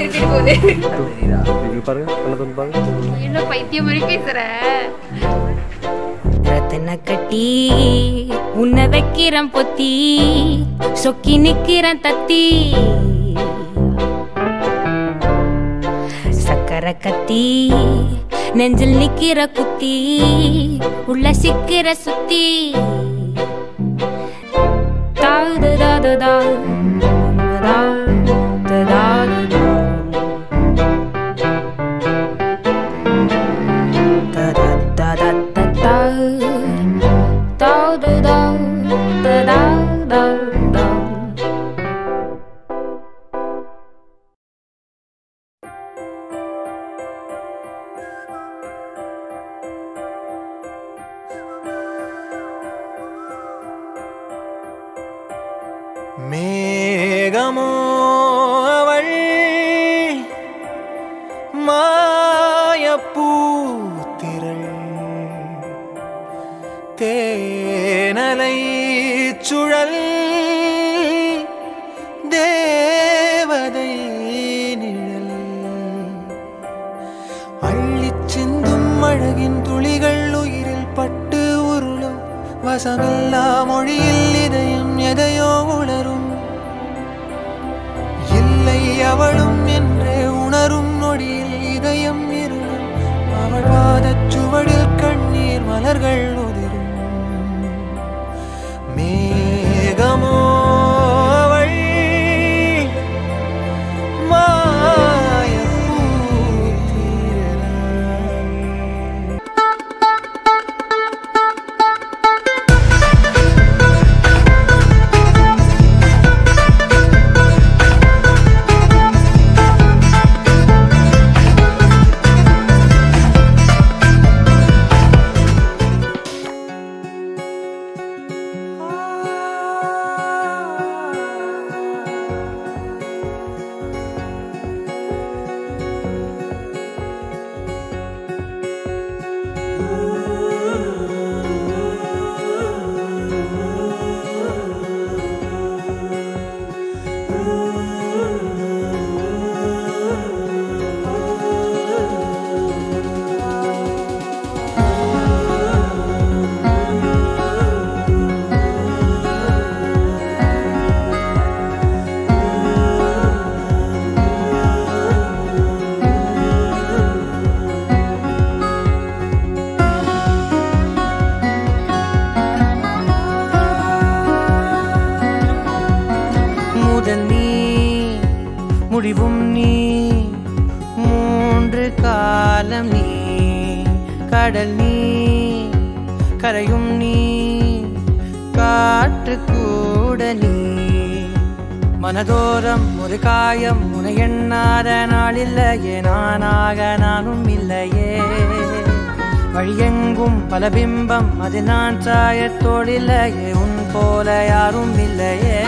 திருப்பிட்டு போகுது இது பாருங்க கண்ணை திறந்து பாருங்க என்ன பைத்தியம் மாதிரி பேசுற ரத்தன கட்டி உன்னை வைக்கிறேன் பொத்தி சொக்கி நிக்கிறேன் தத்தி சக்கரை கத்தி நெஞ்சில் நிக்கிற குத்தி உள்ள சிக்கிற சுத்தி தாது தாது தாது தாது தாது da da da da da da da da da da da da மேகமோ அவள் மாயப்பூத்திரள் தேனலை சுழல் தேவதை நிழல் அள்ளிச் சிந்தும் அழகின் துளிகள் உயிரில் பட்டு உருளும் வசமில்லா மொழியில் இதயம் எதையோ உணரும் இல்லை அவளும் என்றே உணரும் நொடியில் இதயம் இருளும் அவள் பாதச் சுவடில் கண்ணீர் மலர்கள் உதிரும் மேகமோ அவள் மாயப்பூத்திரள் முதல் நீ முடிவும் நீ மூன்று காலம் நீ கடல் நீ கரையும் நீ காற்று கூட நீ மனதோரம் ஒரு காயம் உன எண்ணாத நாள் இல்லையே நானாக நானும் இல்லையே வழியெங்கும் பல பிம்பம் அது நான் சாயத்தோடில்லையே உன் போல யாரும் இல்லையே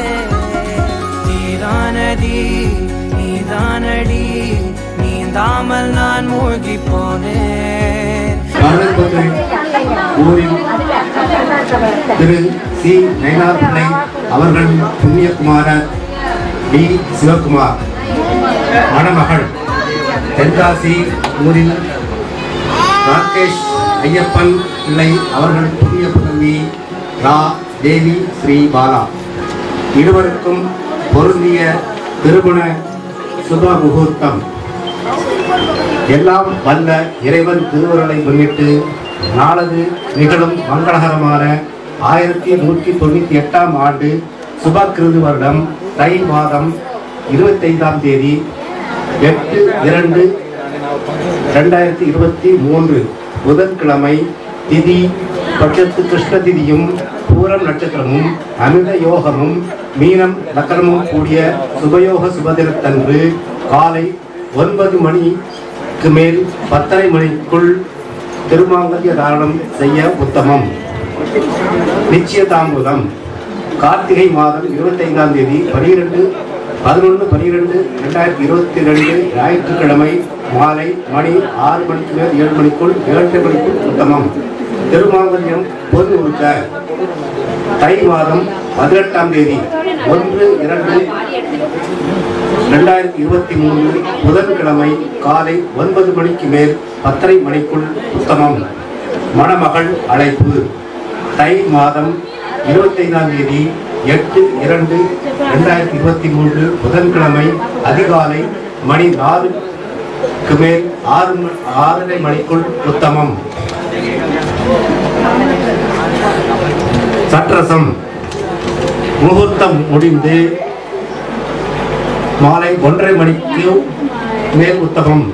நீதானடி நீதானடி நீந்தாமல் நான் மூழ்கி போனேன் காரணக்கோட்டை ஊரில் திரு சி நயனார் பிள்ளை அவர்கள் புண்ணியகுமாரர் டி சிவகுமார் மணமகள் தென்காசி ஊரில் ராகேஷ் ஐயப்பன் பிள்ளை அவர்கள் புண்ணிய புதல்வி ரா தேவி ஸ்ரீ பாலா இருவருக்கும் பொருந்திய திருமண சுப முகூர்த்தம் எல்லாம் வல்ல இறைவன் திருவருளை முன்னிட்டு நாளது நிகழும் மங்களகரமான ஆயிரத்தி நூற்றி தொண்ணூத்தி எட்டாம் ஆண்டு சுபக்கிருது வருடம் தை மாதம் இருபத்தைந்தாம் தேதி எட்டு இரண்டு ரெண்டாயிரத்தி இருபத்தி மூன்று புதன்கிழமை திதி பட்சத்து கிருஷ்ண திதியும் பூரம் நட்சத்திரமும் அமிர்த யோகமும் மீனம் லக்கணமும் கூடிய சுபயோக சுபதினத்தன்று காலை ஒன்பது மணிக்கு மேல் பத்தரை மணிக்குள் திருமாங்கல்ய தாரணம் செய்ய உத்தமம் நிச்சயதாம்பூலம் கார்த்திகை மாதம் இருபத்தைந்தாம் தேதி பனிரெண்டு பதினொன்று பனிரெண்டு ரெண்டாயிரத்தி இருபத்தி ரெண்டு ஞாயிற்றுக்கிழமை மாலை மணி ஆறு மணிக்கு மேல் ஏழு மணிக்குள் ஏழரை மணிக்குள் உத்தமம் திருமாங்கல்யம் பொது உறுக்க தை மாதம் பதினெட்டாம் தேதி ஒன்று இரண்டு ரெண்டாயிரத்தி இருபத்தி மூணு புதன்கிழமை காலை ஒன்பது மணிக்கு மேல் பத்தரை மணிக்குள் உத்தமம் மணமகள் அழைப்பு தை மாதம் இருபத்தைந்தாம் தேதி எட்டு இரண்டு ரெண்டாயிரத்தி இருபத்தி மூன்று புதன்கிழமை அதிகாலை மணி நாலுக்கு மேல் ஆறு ம- ஆறரை மணிக்குள் உத்தமம் சற்றசம் முகூர்த்தம் முடிந்து மாலை ஒன்றரை மணிக்கு மேல் உத்தமம்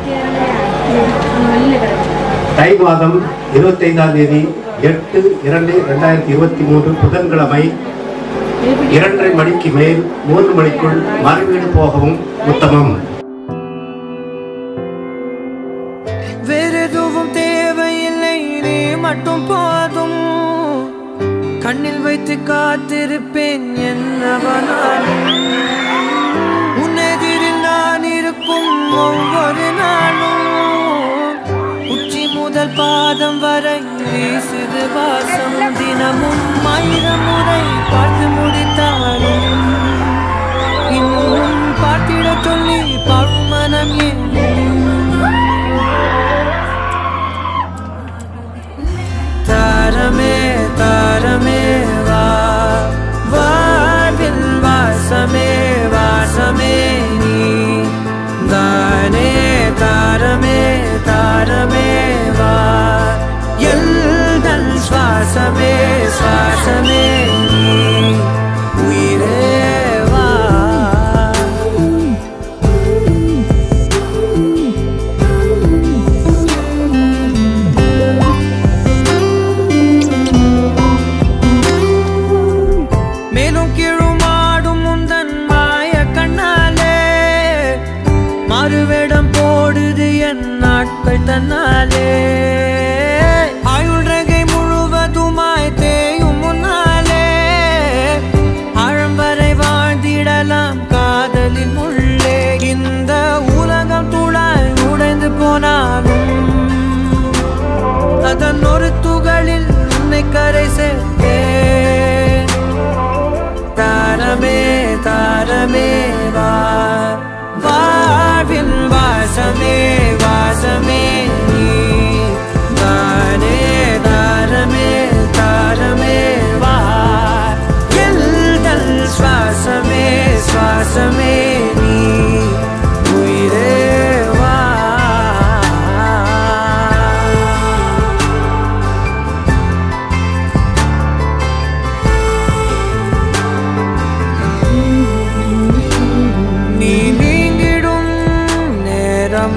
தை மாதம் இருபத்தைந்தாம் தேதி எட்டு இரண்டு ரெண்டாயிரத்தி இருபத்தி மூன்று புதன்கிழமை இரண்டரை மணிக்கு மேல் மூன்று மணிக்குள் மறுவீடு போகவும் உத்தமம் வேறெதுவும் தேவையில்லை நீ மட்டும் போதும் கண்ணில் வைத்து காத்திருப்பேன் என்னவனாலும் உன்னெதிரில் நான் இருக்கும் ஒவ்வொரு நாளும் உச்சி முதல் பாதம் வரை வீசுது வாசம் தினமும் ஆயிரம் முறை பார்த்து முடித்தாலும் இன்னும் பார்த்திடச் சொல்லி பழுமனம் ஏன் தாரமே தாரமே வா வாழ்வில் வாசமே வாசமே நீ தானே தாரமே தாரமே வா எல்தல் சுவாசமே சுவாசமே நீ உயிரே வா மேலும் கீழுமாடும் முந்தன் மாய கண்ணாலே மறுவேடம் போடுது என் நாட்கள் தன்னாலே ஆயுள் ரகை முழுவதுமாய் தேயும் முன்னாலே ஆழம் வரை வாழ்ந்திடலாம் காதலின் உள்ளே இந்த உலகம் துளாய் உடைந்து போனாலும் அதன் ஒரு துகளில் உன்னை கரை சேர்த்தேன் தாரமே தாரமே வா வாழ்வின் வாசமே வாசமே நீ தானே தாரமே தாரமே வா எல்தல் சுவாசமே சுவாசமே நீ உயிரே வா நீ நீங்கிடும் நேரம்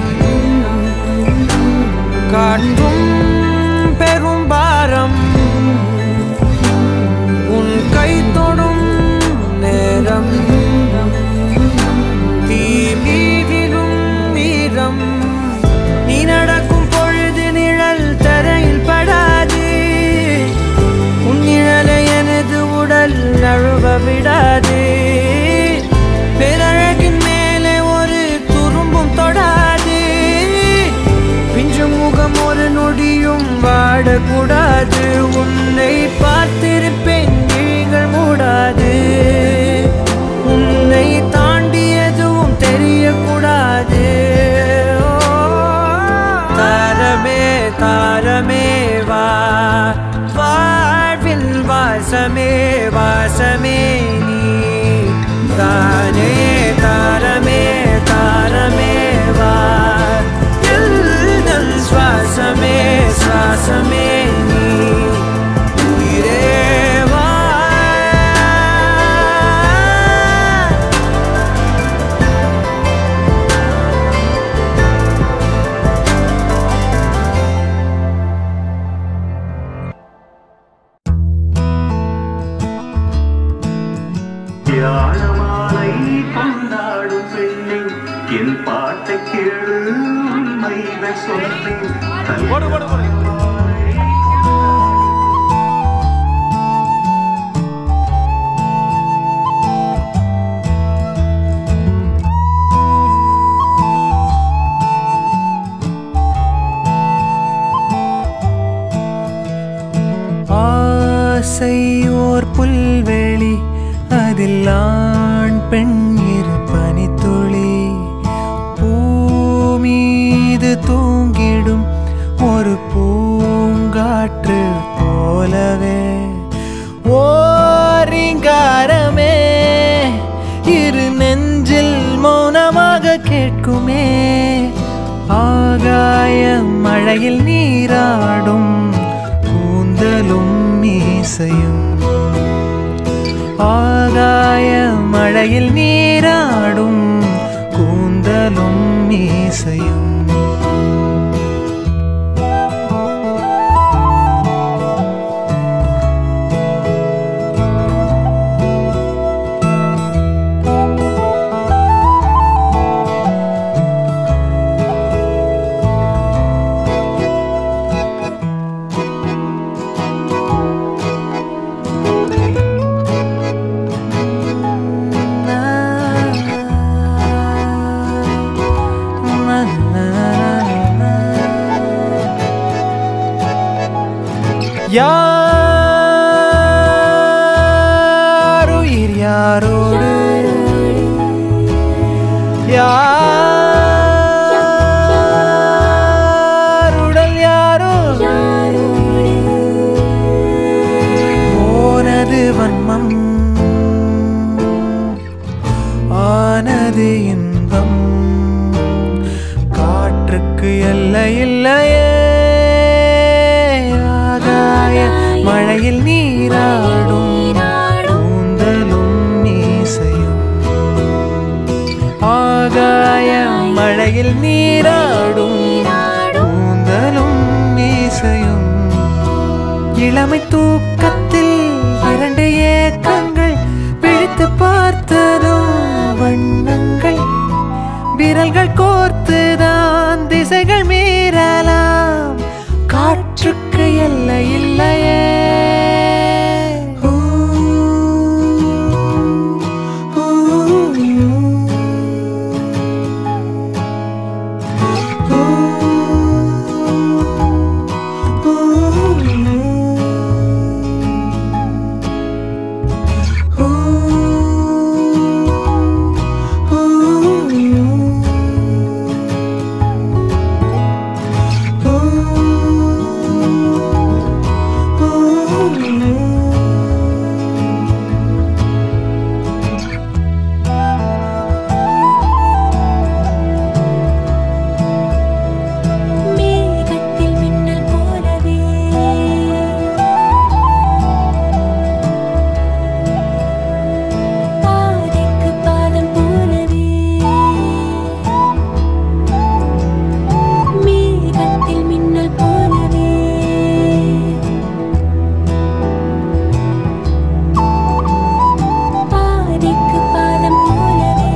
காட்டும் பெரும் பாரம் உன் கை தொடும் நேரம் தீ மீதிலும் வீரம் நீ நடக்கும் பொழுது நிழல் தரையில் படாது உன் நிழலை எனது உடல் நழுவ விடாது பேரழகின் மேலே ஒரு துரும்பும் தொடாது பிஞ்சு முகம் ஒரு நொடியும் வாடக்கூடாது உன்னை பார்த்திருப்பேன் விழிகள் மூடாது உன்னை தாண்டி எதுவும் தெரியக்கூடாது ஓ, தாரமே தாரமே வா வாழ்வில் வாசமே வாசமே நீ தானே தாரமே தாரமே வா எல்தல் சுவாசமே சுவாசமே நீ உயிரே வா தியானமாலை கொண்டாடும் பெண்ணே என் பாட்டை கேளு உண்மைகள் சொன்னேன் ஆசை ஓர் புல்வெளி அதில் ஆண் பெண் இரு பனித்துளி தூங்கிடும் ஒரு பூங்காற்று போலவே ஓரிங்காரமே இரு நெஞ்சில் மௌனமாக கேட்குமே ஆகாய மழையில் நீராடும் கூந்தலும் மீசையும் ஆகாய மழையில் நீராடும் கூந்தலும் மீசையும் யாருயிர் யாரோடு யாருடல் யாரோ போனது வன்மம் ஆனது இன்பம் காற்றுக்கு எல்லை இல்லையே ஆகாய மழையில் நீராடும் கூந்தலும் மீசையும் ஆகாய மழையில் நீராடும் கூந்தலும் மீசையும் இளமை தூக்கத்தில் இரண்டு ஏக்கங்கள் பிடித்து பார்த்ததும் வண்ணங்கள் விரல்கள் கோர்த்துதான் திசைகள் மீறலாம் காற்றுக்கு எல்லை இல்லையே ஊ, ஊ, மேகத்தில் மின்னல் போலவே பாதைக்கு பாலம் போலவே மேகத்தில் மின்னல் போலவே பாதைக்கு பாலம் போலவே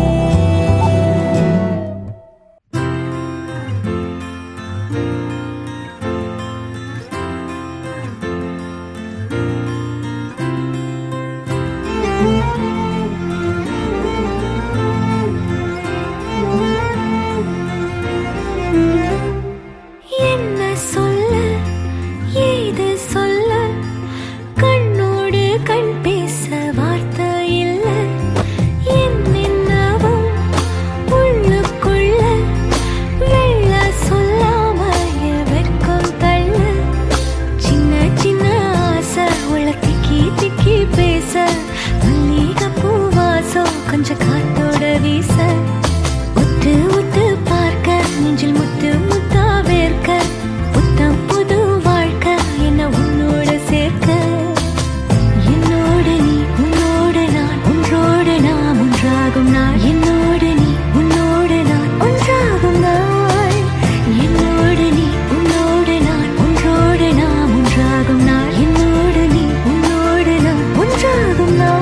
என்ன சொல்ல ஏது சொல்ல கண்ணோடு கண் பேச வார்த்தை இல்ல என்னென்னவோ உள்ளுக்குள்ள வெள்ள சொல்லாம வெக்கம் தள்ள சின்ன சின்ன ஆசை உள்ள திக்கி திக்கி பேச மல்லிகை பூவாசம் கொஞ்சம் காத்தோட வீச உத்து உத்து பார்க்க நெஞ்சில் முத்து முத்தா வேர்க்க புத்தம் புது வாழ்க்கை என்ன உன்னோட சேர்க்க என்னோடு நீ உன்னோடு நான் ஒன்றோடு நாம் ஒன்றாகும் நாள் என்னோடு நீ உன்னோடு நான் ஒன்றாகும் நாள் என்னோடு நீ உன்னோடு நான் ஒன்றோடு நாம் ஒன்றாகும் நாள் என்னோடு நீ உன்னோடு நான் ஒன்றாகும் நாள்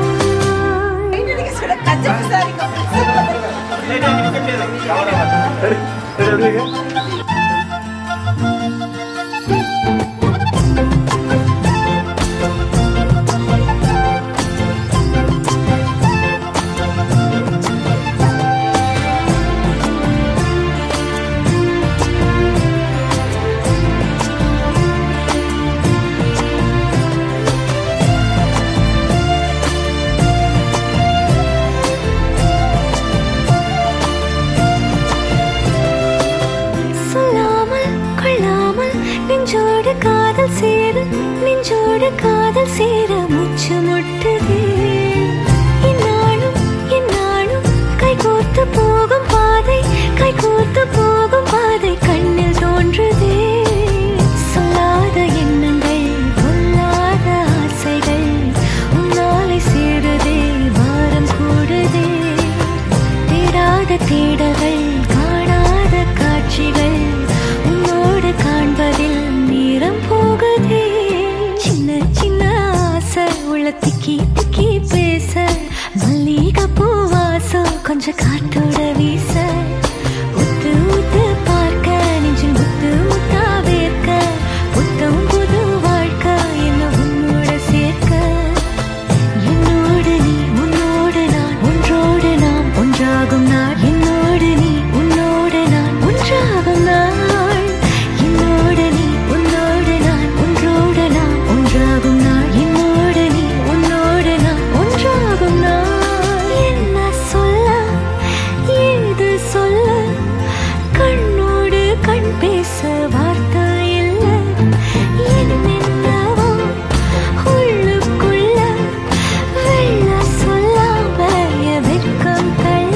காதல் சேர நெஞ்சோடு காதல் சேர மூச்சு முட்டுதே இந்நாளும் இந்நாளும் கைகோர்த்து போகும் பாதை கைகோர்த்து போகும் பாதை கண்ணில் தோன்றுதே சொல்லாத எண்ணங்கள் பொல்லாத ஆசைகள் உன்னாலை சேருதே பாரம் கூடுதே தேடாத தேடல்கள் காணாத காட்சிகள் உன்னோடு காண்பதில் நேரம் போகுதே சின்ன சின்ன ஆசை உள்ள திக்கி திக்கி பேச மல்லிகை பூவாசம் கொஞ்சம் காத்தோட வீச உத்து உத்து பார்க்க நெஞ்சில் முத்து முத்தா வேர்க்க புத்தம் புது வாழ்க்கை என்ன உன்னோட சேர்க்க என்னோடு நீ உன்னோடு நான் ஒன்றோடு நாம் ஒன்றாகும் நாள் என்னோடு நீ உன்னோடு நான் ஒன்றாகும் நாள் என்னோடு நீ உன்னோடு நான் ஒன்றோடு நாம் ஒன்றாகும் நாள் என்னோடு நீ உன்னோடு நான் ஒன்றாகும் நாள் என்ன சொல்ல ஏது சொல்ல கண்ணோடு கண் பேச வார்த்தை இல்லை என்னென்னவோ உள்ளுக்குள்ள வெள்ள சொல்லாம என் வெட்கம் தள்ள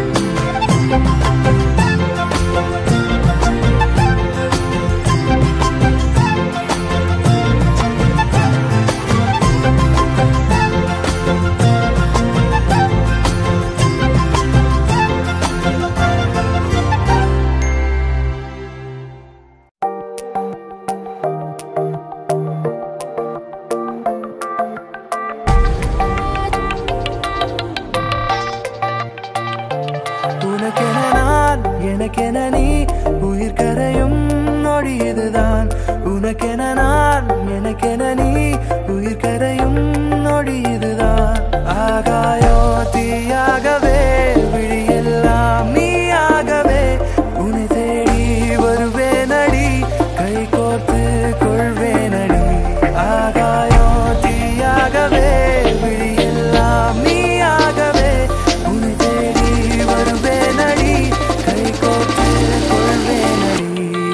உனக்கென நான் எனக்கென நீ உயிர் கரையும் நொடி இதுதான் உனக்கென நான் எனக்கென நீ உயிர் கரையும் நொடி இதுதான் ஆகாயோ தீயாகவே விழியெல்லாம் நீயாகவே உன்னை தேடி வருவேனடி கை கோர்த்து கொள்வேனடி ஆகாயோ தீயாகவே விழியெல்லாம் நீயாகவே உன்னை தேடி வருவேனடி கை கோர்த்து கொள்வேனடி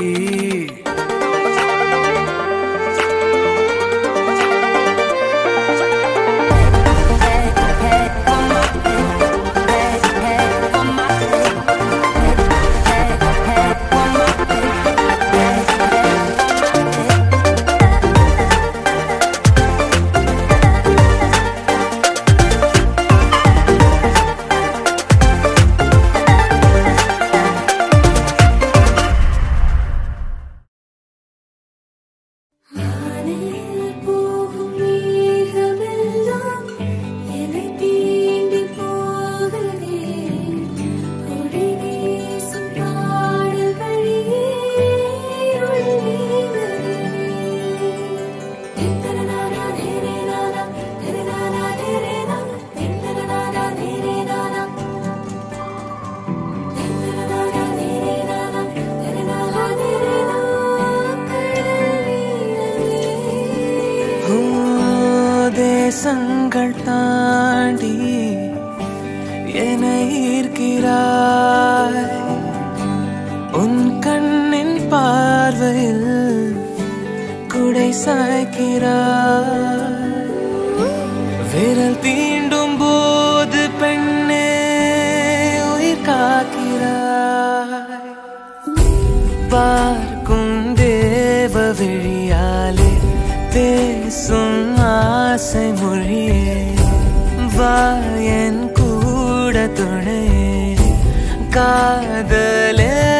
வானில் போகும் மேகமெல்லாம் என்னை தீண்டி போகுதே ஒளி வீசும் பாடல் வழியே ஒளிவீங்குதே. திந்தனனானா திரினானா, திரினானா திரினா, திந்தனனானா திரினானா. திந்தனனானா திரினானா, திரினானா திரினா, கடல் வீரமே. ஓ, தேசங்கள் தாண்டி என ஈர்க்கிறாய் உன் கண்ணின் பார்வையில் குடை சாய்க்கிறாய் விரல் தீண்டும் போது பெண்ணே உயிர் காக்கிறாய் பார்க்கும் தேவ விழியாலே பேசும் ஆசை மொழியே வாயன் கூட துணையே காதலே